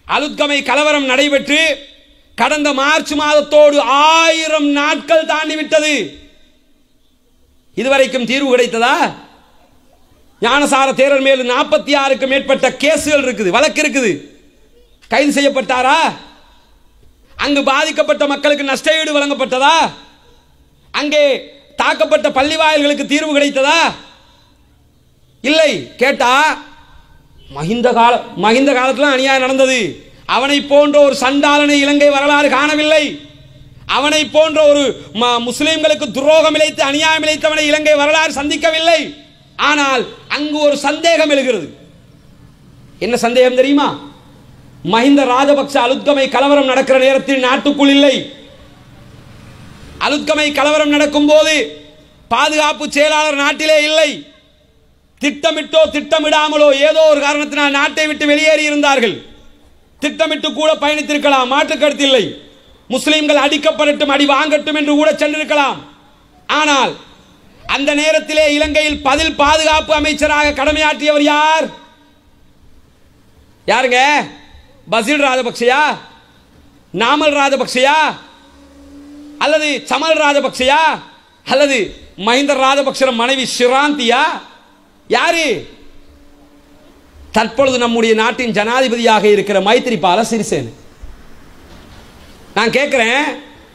அலுத்கமை கலவரம் நடைபெற்று கடந்த மார்ச் மாதத்தோடு ஆயிரம் நாட்கள் தாண்டிவிட்டது இதுவரைக்கும் தீர்வு கிடைத்ததா ஞானசார தேரர் மேல் நாற்பத்தி ஆறுக்கு மேற்பட்ட கேசுகள் இருக்குது வழக்கு இருக்குது கைது செய்யப்பட்டாரா அங்கு பாதிக்கப்பட்ட மக்களுக்கு நஷ்டஈடு வழங்கப்பட்டதா அங்கே தாக்கப்பட்ட பள்ளி வாயில்களுக்கு தீர்வு கிடைத்ததா இல்லை கேட்டா மகிந்த கால மகிந்த காலத்தில் அநியாயம் நடந்தது அவனை போன்ற ஒரு சண்டாளனை இலங்கை வரலாறு காணவில்லை அவனை போன்ற ஒரு ம- முஸ்லிம்களுக்கு துரோகம் இழைத்து அநியாயம் இழைத்தவனை இலங்கை வரலாறு சந்திக்கவில்லை ஆனால் அங்கு ஒரு சந்தேகம் எழுகிறது என்ன சந்தேகம் தெரியுமா மஹிந்த ராஜபக்ச அலுத்கமை கலவரம் நடக்கிற நேரத்தில் நாட்டுக்குள் இல்லை அலுத்கமை கலவரம் நடக்கும் போது பாதுகாப்பு செயலாளர் நாட்டிலே இல்லை திட்டமிட்டோ திட்டமிடாமலோ ஏதோ ஒரு காரணத்தினால் நாட்டை விட்டு வெளியேறி இருந்தார்கள் திட்டமிட்டு கூட பயணித்திருக்கலாம் மாற்றுக் கருத்தில்லை முஸ்லிம்கள் அடிக்கப்படட்டும் அடி வாங்கட்டும் என்று கூட சென்றிருக்கலாம் ஆனால் அந்த நேரத்திலே இலங்கையில் பதில் பாதுகாப்பு அமைச்சராக கடமையாற்றியவர் யார் யாருங்க பசில் ராஜபக்சையா நாமல் ராஜபக்சையா அல்லது சமல் ராஜபக்சையா அல்லது மஹிந்த ராஜபக்சர மனைவி ஷிராந்தியா யாரு தற்பொழுது நம்முடைய நாட்டின் ஜனாதிபதியாக இருக்கிற மைத்திரிபால சிறிசேன நான் கேட்கிறேன்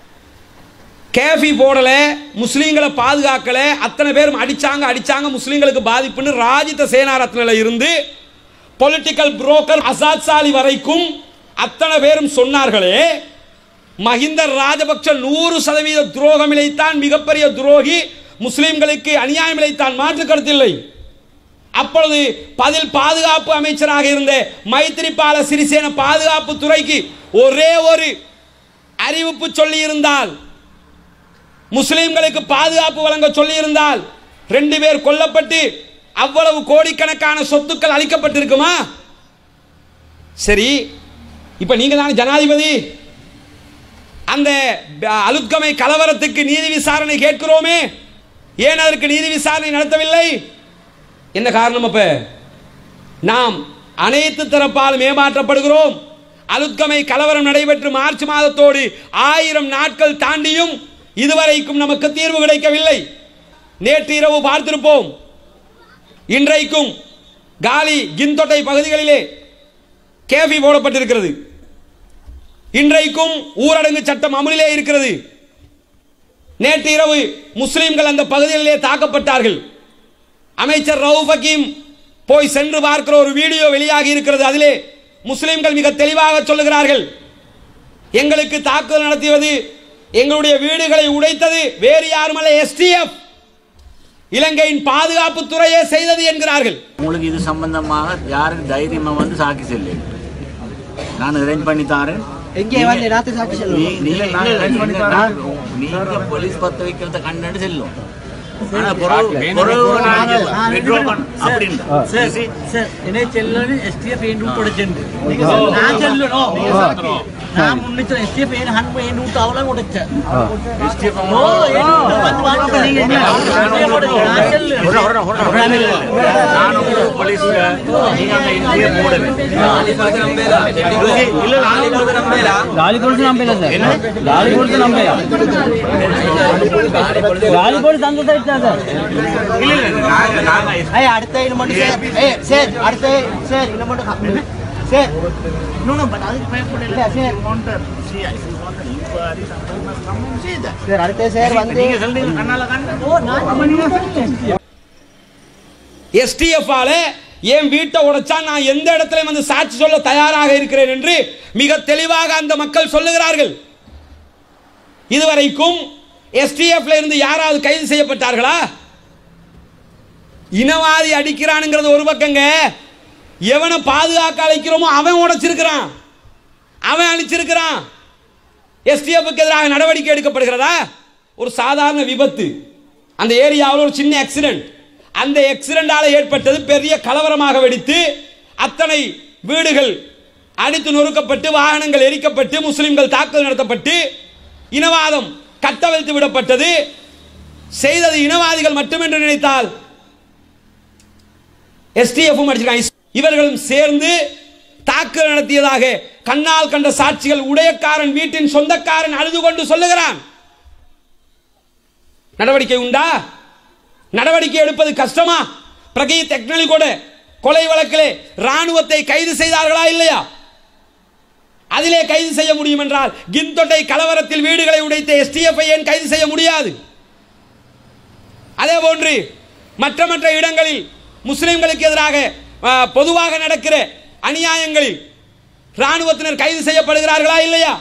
கேஃபி போடல முஸ்லீம்களை பாதுகாக்கல அத்தனை பேரும் அடிச்சாங்க அடிச்சாங்க முஸ்லீம்களுக்கு பாதிப்புன்னு ராஜித சேனாரத்னில இருந்து பொலிட்டிக்கல் புரோக்கர் அசாத் சாலி வரைக்கும் அத்தனை பேரும் சொன்னார்களே மஹிந்த ராஜபக்ச நூறு சதவீத துரோகம் இழைத்தான் மிகப்பெரிய துரோகி முஸ்லிம்களுக்கு அநியாயம் இழைத்தான் மாற்று கருத்தில்லை அப்பொழுது பதில் பாதுகாப்பு அமைச்சராக இருந்த மைத்திரிபால சிறிசேன பாதுகாப்பு துறைக்கு ஒரே ஒரு அறிவிப்பு சொல்லி இருந்தால் முஸ்லிம்களுக்கு பாதுகாப்பு வழங்க சொல்லி இருந்தால் ரெண்டு பேர் கொல்லப்பட்டு அவ்வளவு கோடிக்கணக்கான சொத்துக்கள் அளிக்கப்பட்டிருக்குமா சரி இப்ப நீங்க தானே ஜனாதிபதி அந்த ப- அலுத்கமை கலவரத்துக்கு நீதி விசாரணை கேட்கிறோமே ஏன் அதற்கு நீதி விசாரணை நடத்தவில்லை என்ன காரணம் அப்ப நாம் அனைத்து தரப்பாலும் ஏமாற்றப்படுகிறோம் அலுத்கமை கலவரம் நடைபெற்று மார்ச் மாதத்தோடு ஆயிரம் நாட்கள் தாண்டியும் இதுவரைக்கும் நமக்கு தீர்வு கிடைக்கவில்லை நேற்று இரவு பார்த்திருப்போம் இன்றைக்கும் காலி கிந்தொட்டை பகுதிகளிலே கேபி போடப்பட்டிருக்கிறது இன்றைக்கும் ஊரடங்கு சட்டம் அமலிலே இருக்கிறது நேற்று இரவு முஸ்லிம்கள் அந்த பகுதிகளிலே தாக்கப்பட்டார்கள் அமைச்சர் ரவுஃப் ஹக்கீம் போய் சென்று பார்க்கிற ஒரு வீடியோ வெளியாகி இருக்கிறது அதிலே முஸ்லிம்கள் மிக தெளிவாக சொல்லுகிறார்கள் எங்களுக்கு தாக்குதல் நடத்தியது எங்களுடைய வீடுகளை உடைத்தது வேறு யாருமல்ல எஸ்டிஎஃப் இலங்கையின் பாதுகாப்பு துறையே செய்தது என்கிறார்கள் உங்களுக்கு இது சம்பந்தமாக யாருக்கு தைரியமா வந்து சாக்கி செல்லு நான் அரேஞ்ச் பண்ணி தாரேன் எங்கே வந்து ராத்திரி சாட்சி சொல்லுவோம் நீ- நீங்க நான் arrange பண்ணி தாரேன். நீங்க போலீஸ் பத்த வைக்கிறத கண்டு செல்லும் ஆனா பிறகு- பிறகு நான் withdraw பண்ண- அப்படின்ட்டு. சார் சார் என்னை செல்லு எஸ்டிஎஃப் ஏன் ரூட் உடைச்சுண்டு நான் செல்லணும் நான் முன்னிச்சு எஸ்டிஎஃப் ஏன் ஹன் ஏன் ரூட் அவ்வளோ உடைச்சேன் STF ஓ ஏன் route வந்து வாங்க நீங்க என்ன STF உடைச்சு, நான் செல்லு நான் உங்களுக்கு போலீஸ் நீங்க அங்க இந்திய போடுவேன் இல்ல நான் గాలి కొడుతు నంపేలా సార్ గాలి కొడుతు నంపేలా గాలి కొడుతు అంత ఇచ్చా సార్ இல்ல இல்ல நாங்க நாங்க ஏய் அடுத்த இது மட்டும் சார் ஏய் சார் அடுத்த சார் இது மட்டும் கம்மி சார் இன்னொன்று பட் அதுக்கு பயப்படல சார் சார் அடுத்த சார் வந்து நீங்க சொல்றீங்க கண்ணால கண்டு ஓ நான் எஸ்டிஎஃப் ஆல என் வீட்டை உடைச்சா நான் எந்த இடத்துல வந்து சாட்சி சொல்ல தயாராக இருக்கிறேன் என்று மிக தெளிவாக அந்த மக்கள் சொல்லுகிறார்கள் இதுவரைக்கும் எஸ்டிஎஃப்ல இருந்து யாராவது கைது செய்யப்பட்டார்களா இனவாதி அடிக்கிறானுங்கிறது ஒரு பக்கங்க எவனை பாதுகாக்க அழைக்கிறோமோ அவன் உடைச்சிருக்கிறான் அவன் அழிச்சிருக்கிறான் எஸ்டிஎஃப்க்கு எதிராக நடவடிக்கை எடுக்கப்படுகிறதா ஒரு சாதாரண விபத்து அந்த ஏரியாவில் ஒரு சின்ன ஆக்சிடென்ட் அந்த ஆக்சிடென்டால ஏற்பட்டது பெரிய கலவரமாக வெடித்து அத்தனை வீடுகள் அடித்து நொறுக்கப்பட்டு வாகனங்கள் எரிக்கப்பட்டு முஸ்லிம்கள் தாக்குதல் நடத்தப்பட்டு இனவாதம் கட்டவிழ்த்து விடப்பட்டது செய்தது இனவாதிகள் மட்டுமென்று நினைத்தால் எஸ்டிஎஃப்பும் அடிச்சிருக்காங்க இவர்களும் சேர்ந்து தாக்குதல் நடத்தியதாக கண்ணால் கண்ட சாட்சிகள் உடையக்காரன் வீட்டின் சொந்தக்காரன் அழுது கொண்டு சொல்லுகிறான் நடவடிக்கை உண்டா நடவடிக்கை எடுப்பது கஷ்டமா பிரகி டெக்னாலஜி கூட கொலை வழக்கிலே ராணுவத்தை கைது செய்தார்களா இல்லையா அதிலே கைது செய்ய முடியும் என்றால் கிந்தொட்டை கலவரத்தில் வீடுகளை உடைத்த எஸ்டிஎஃப் ஏன் கைது செய்ய முடியாது அதே போன்று மற்ற மற்ற இடங்களில் முஸ்லிம்களுக்கு எதிராக ஆ, பொதுவாக நடக்கிற அநியாயங்களில் ராணுவத்தினர் கைது செய்யப்படுகிறார்களா இல்லையா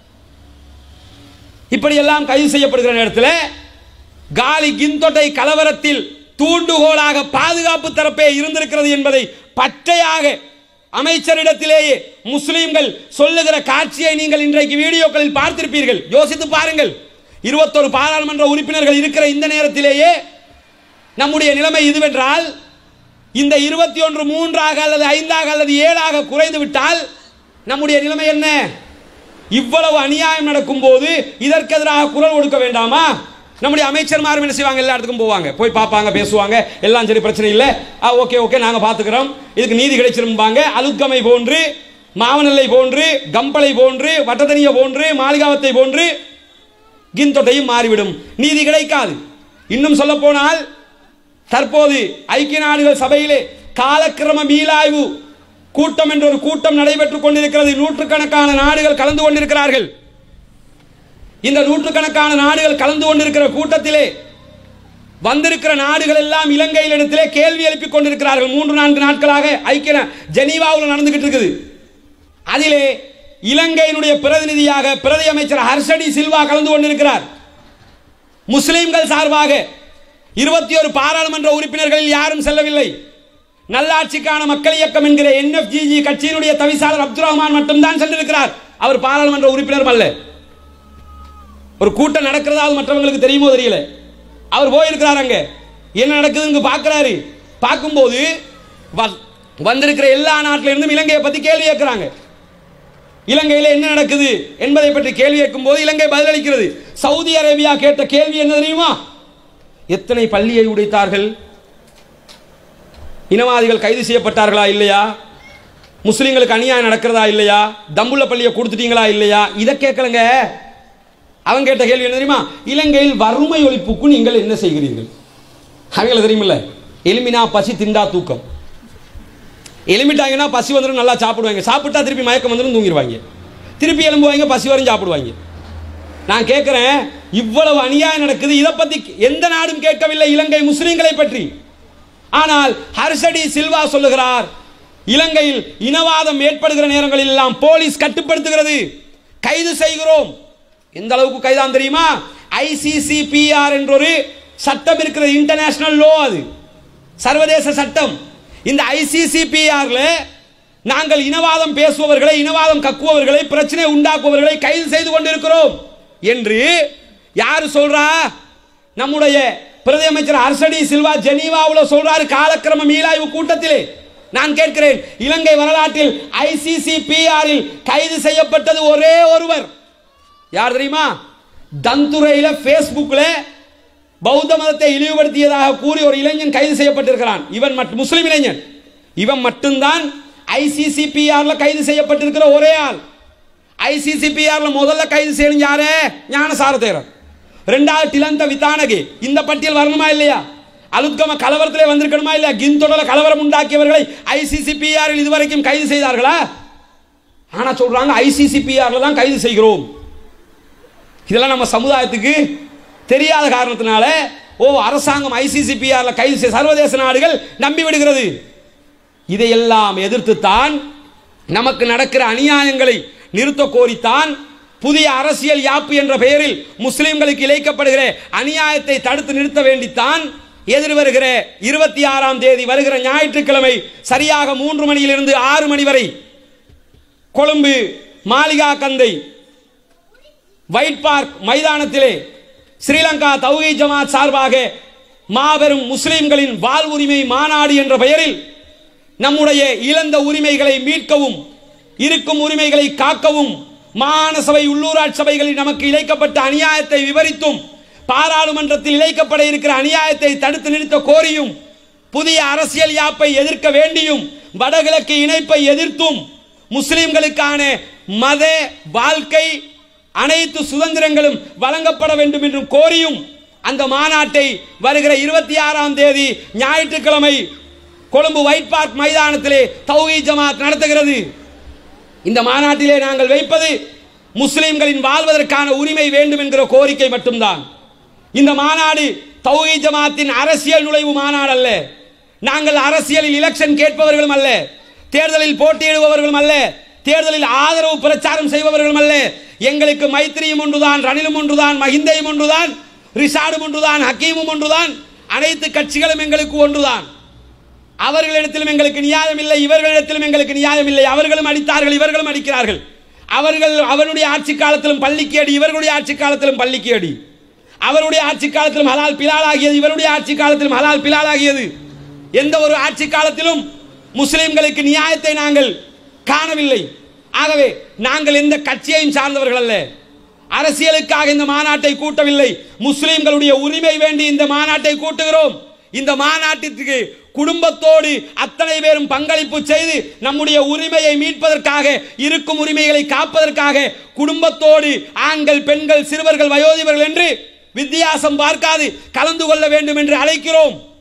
இப்படியெல்லாம் கைது செய்யப்படுகிற நேரத்தில் காலி கிந்தொட்டை கலவரத்தில் தூண்டுகோலாக பாதுகாப்பு தரப்பே இருந்திருக்கிறது என்பதை பச்சையாக அமைச்சரிடத்திலேயே முஸ்லிம்கள் சொல்லுகிற காட்சியை நீங்கள் இன்றைக்கு வீடியோக்களில் பார்த்திருப்பீர்கள் யோசித்து பாருங்கள் இருபத்தொரு பாராளுமன்ற உறுப்பினர்கள் இருக்கிற இந்த நேரத்திலேயே நம்முடைய நிலைமை இதுவென்றால் இந்த இருபத்தி ஒன்று மூன்றாக அல்லது ஐந்தாக அல்லது ஏழாக குறைந்து விட்டால் நம்முடைய நிலைமை என்ன இவ்வளவு அநியாயம் நடக்கும் போது இதற்கு எதிராக குரல் கொடுக்க வேண்டாமா நம்முடைய அமைச்சர்மாரும் என்ன செய்வாங்க எல்லா இடத்துக்கும் போவாங்க போய் பார்ப்பாங்க பேசுவாங்க எல்லாம் சரி பிரச்சனை இல்லை ஆ ஓகே ஓகே நாங்க பார்த்துக்கிறோம் இதுக்கு நீதி கிடைச்சிருப்பாங்க அலுத்கமை போன்று மாவனல்லை போன்று கம்பளை போன்று வட்டத்தனிய போன்று மாளிகாவத்தை போன்று கிந்தொட்டையும் மாறிவிடும் நீதி கிடைக்காது இன்னும் சொல்ல போனால் தற்போது ஐக்கிய நாடுகள் சபையிலே காலக்கிரம மீளாய்வு கூட்டம் என்ற ஒரு கூட்டம் நடைபெற்றுக் கொண்டிருக்கிறது நூற்றுக்கணக்கான நாடுகள் கலந்து கொண்டிருக்கிறார்கள் இந்த நூற்றுக்கணக்கான நாடுகள் கலந்து கொண்டிருக்கிற கூட்டத்திலே வந்திருக்கிற நாடுகள் எல்லாம் இலங்கையிலிடத்திலே கேள்வி எழுப்பிக் கொண்டிருக்கிறார்கள் மூன்று நான்கு நாட்களாக ஐக்கிய நா- ஜெனீவாவில் நடந்துகிட்டு இருக்குது அதிலே இலங்கையினுடைய பிரதிநிதியாக பிரதி அமைச்சர் ஹர்ஷடி சில்வா கலந்து கொண்டிருக்கிறார் முஸ்லிம்கள் சார்பாக இருபத்தி ஒரு பாராளுமன்ற உறுப்பினர்களில் யாரும் செல்லவில்லை நல்லாட்சிக்கான மக்கள் இயக்கம் என்கிற என்எஃப்ஜிஜி கட்சியினுடைய தவிசாளர் அப்துல் ரஹ்மான் மட்டும்தான் சென்றிருக்கிறார் அவர் பாராளுமன்ற உறுப்பினரும் அல்ல ஒரு கூட்டம் நடக்கிறதா அது மற்றவங்களுக்கு தெரியுமோ தெரியல அவர் போயிருக்கிறார் அங்க என்ன நடக்குதுன்னு பார்க்கிறாரு பார்க்கும்போது வ- வந்திருக்கிற எல்லா நாட்டில இருந்தும் இலங்கையை பத்தி கேள்வி கேட்கிறாங்க இலங்கையில் என்ன நடக்குது என்பதை பற்றி கேள்வி கேட்கும் போது இலங்கை பதிலளிக்கிறது சவுதி அரேபியா கேட்ட கேள்வி என்ன தெரியுமா எத்தனை பள்ளியை உடைத்தார்கள் இனவாதிகள் கைது செய்யப்பட்டார்களா இல்லையா முஸ்லிம்களுக்கு அநியாயம் நடக்கிறதா இல்லையா தம்புள்ள பள்ளியை கொடுத்துட்டீங்களா இல்லையா இதை கேட்கலங்க அவன் கேட்ட கேள்வி என்ன தெரியுமா இலங்கையில் வறுமை ஒழிப்புக்கு நீங்கள் என்ன செய்கிறீர்கள் அவங்களுக்கு தெரியுமில்ல எலுமினா பசி திண்டா தூக்கம் எலுமிட்டாங்கன்னா பசி வந்துடும் நல்லா சாப்பிடுவாங்க சாப்பிட்டா திருப்பி மயக்கம் வந்துடும் தூங்கிடுவாங்க திருப்பி எலும்புவாங்க பசி வரும் சாப்பிடுவாங்க நான் கேட்கிறேன் இவ்வளவு அநியாயம் நடக்குது இதை பத்தி எந்த நாடும் கேட்கவில்லை இலங்கை முஸ்லிம்களை பற்றி ஆனால் ஹர்ஷடி சில்வா சொல்லுகிறார் இலங்கையில் இனவாதம் ஏற்படுகிற நேரங்களில் எல்லாம் போலீஸ் கட்டுப்படுத்துகிறது கைது செய்கிறோம் எந்த அளவுக்கு கைதான் தெரியுமா ஐசிசிபிஆர் என்ற ஒரு சட்டம் இருக்கிறது இன்டர்நேஷனல் லோ அது சர்வதேச சட்டம் இந்த ஐசிசிபிஆர்ல நாங்கள் இனவாதம் பேசுபவர்களை இனவாதம் கக்குபவர்களை பிரச்சனை உண்டாக்குபவர்களை கைது செய்து கொண்டிருக்கிறோம் என்று யாரு சொல்றா நம்முடைய பிரதி அமைச்சர் ஹர்ஷடி சில்வா ஜெனீவாவில் சொல்றாரு காலக்கிரம மீளாய்வு கூட்டத்திலே நான் கேட்கிறேன் இலங்கை வரலாற்றில் ஐசிசிபிஆரில் கைது செய்யப்பட்டது ஒரே ஒருவர் யார் தெரியுமா தந்துரையில Facebookல பௌத்த மதத்தை இழிவுபடுத்தியதாக கூறி ஒரு இளைஞன் கைது செய்யப்பட்டிருக்கிறான் இவன் மட்டும் முஸ்லிம் இளைஞன் இவன் மட்டும்தான் ஐசிசிபிஆர்ல கைது செய்யப்பட்டிருக்கிற ஒரே ஆள் ஐசிசிபிஆர்ல முதல்ல கைது செய்யணும் யாரு ஞானசார தேரர் ரெண்டாவது டிலந்த வித்தானகி இந்த பட்டியல் வரணுமா இல்லையா அலுத்கம கலவரத்திலே வந்திருக்கணுமா இல்லையா கிந்தொடல கலவரம் உண்டாக்கியவர்களை ஐசிசிபிஆரில் இதுவரைக்கும் கைது செய்தார்களா ஆனா சொல்றாங்க ஐசிசிபிஆர்ல தான் கைது செய்கிறோம் இதெல்லாம் நம்ம சமுதாயத்துக்கு தெரியாத காரணத்தினால ஓ அரசாங்கம் ஐசிசிபிஆர்ல கைது செய்ய சர்வதேச நாடுகள் நம்பி விடுகிறது இதையெல்லாம் எதிர்த்துத்தான் நமக்கு நடக்கிற அநியாயங்களை நிறுத்த கோரித்தான் புதிய அரசியல் யாப்பு என்ற பெயரில் முஸ்லிம்களுக்கு இழைக்கப்படுகிற அநியாயத்தை தடுத்து நிறுத்த வேண்டித்தான் எதிர் வருகிற இருபத்தி ஆறாம் தேதி வருகிற ஞாயிற்றுக்கிழமை சரியாக மூன்று மணியிலிருந்து ஆறு மணி வரை கொழும்பு மாளிகா கந்தை ஒயிட் பார்க் மைதானத்திலே ஸ்ரீலங்கா தௌஹி ஜமாத் சார்பாக மாபெரும் முஸ்லிம்களின் வாழ்வுரிமை மாநாடு என்ற பெயரில் நம்முடைய இழந்த உரிமைகளை மீட்கவும் இருக்கும் உரிமைகளை காக்கவும் மாகாண சபை உள்ளூராட்சி சபைகளில் நமக்கு இழைக்கப்பட்ட அநியாயத்தை விவரித்தும் பாராளுமன்றத்தில் இழைக்கப்பட இருக்கிற அநியாயத்தை தடுத்து நிறுத்த கோரியும் புதிய அரசியல் யாப்பை எதிர்க்க வேண்டியும் வடகிழக்கு இணைப்பை எதிர்த்தும் முஸ்லிம்களுக்கான மத வாழ்க்கை அனைத்து சுதந்திரங்களும் வழங்கப்பட வேண்டும் என்றும் கோரியும் அந்த மாநாட்டை வருகிற இருபத்தி ஆறாம் தேதி ஞாயிற்றுக்கிழமை கொழும்பு ஒயிட் பார்க் மைதானத்திலே தௌஹீ ஜமாத் நடத்துகிறது இந்த மாநாட்டிலே நாங்கள் வைப்பது முஸ்லிம்களின் வாழ்வதற்கான உரிமை வேண்டும் என்கிற கோரிக்கை மட்டும்தான் இந்த மாநாடு தௌஹீ ஜமாத்தின் அரசியல் நுழைவு மாநாடு அல்ல நாங்கள் அரசியலில் எலெக்ஷன் கேட்பவர்களும் அல்ல தேர்தலில் போட்டியிடுபவர்களும் அல்ல தேர்தலில் ஆதரவு பிரச்சாரம் செய்பவர்களும் அல்ல எங்களுக்கு மைத்திரியும் ஒன்றுதான் ரணிலும் ஒன்றுதான் மஹிந்தையும் ஒன்றுதான் ரிஷாடும் ஒன்றுதான் ஹக்கீமும் ஒன்றுதான் அனைத்து கட்சிகளும் எங்களுக்கு ஒன்றுதான் அவர்களிடத்திலும் எங்களுக்கு நியாயம் இல்லை இவர்களிடத்திலும் எங்களுக்கு நியாயம் இல்லை அவர்களும் அடித்தார்கள் இவர்களும் அடிக்கிறார்கள் அவர்கள் அவருடைய ஆட்சி காலத்திலும் பள்ளிக்கு அடி இவர்களுடைய ஆட்சி காலத்திலும் பள்ளிக்கு அடி அவருடைய ஆட்சி காலத்திலும் ஹலால் பிலால் ஆகியது இவருடைய ஆட்சி காலத்திலும் ஹலால் பிலால் ஆகியது எந்த ஒரு ஆட்சி காலத்திலும் முஸ்லிம்களுக்கு நியாயத்தை நாங்கள் காணவில்லை ஆகவே நாங்கள் எந்த கட்சியையும் சார்ந்தவர்கள் அல்ல அரசியலுக்காக இந்த மாநாட்டை கூட்டவில்லை முஸ்லிம்களுடைய உரிமை வேண்டி இந்த மாநாட்டை கூட்டுகிறோம் இந்த மாநாட்டிற்கு குடும்பத்தோடு அத்தனை பேரும் பங்களிப்பு செய்து நம்முடைய உரிமையை மீட்பதற்காக இருக்கும் உரிமைகளை காப்பதற்காக குடும்பத்தோடு ஆண்கள் பெண்கள் சிறுவர்கள் வயோதிபர்கள் என்று வித்தியாசம் பார்க்காது கலந்து கொள்ள வேண்டும் என்று அழைக்கிறோம்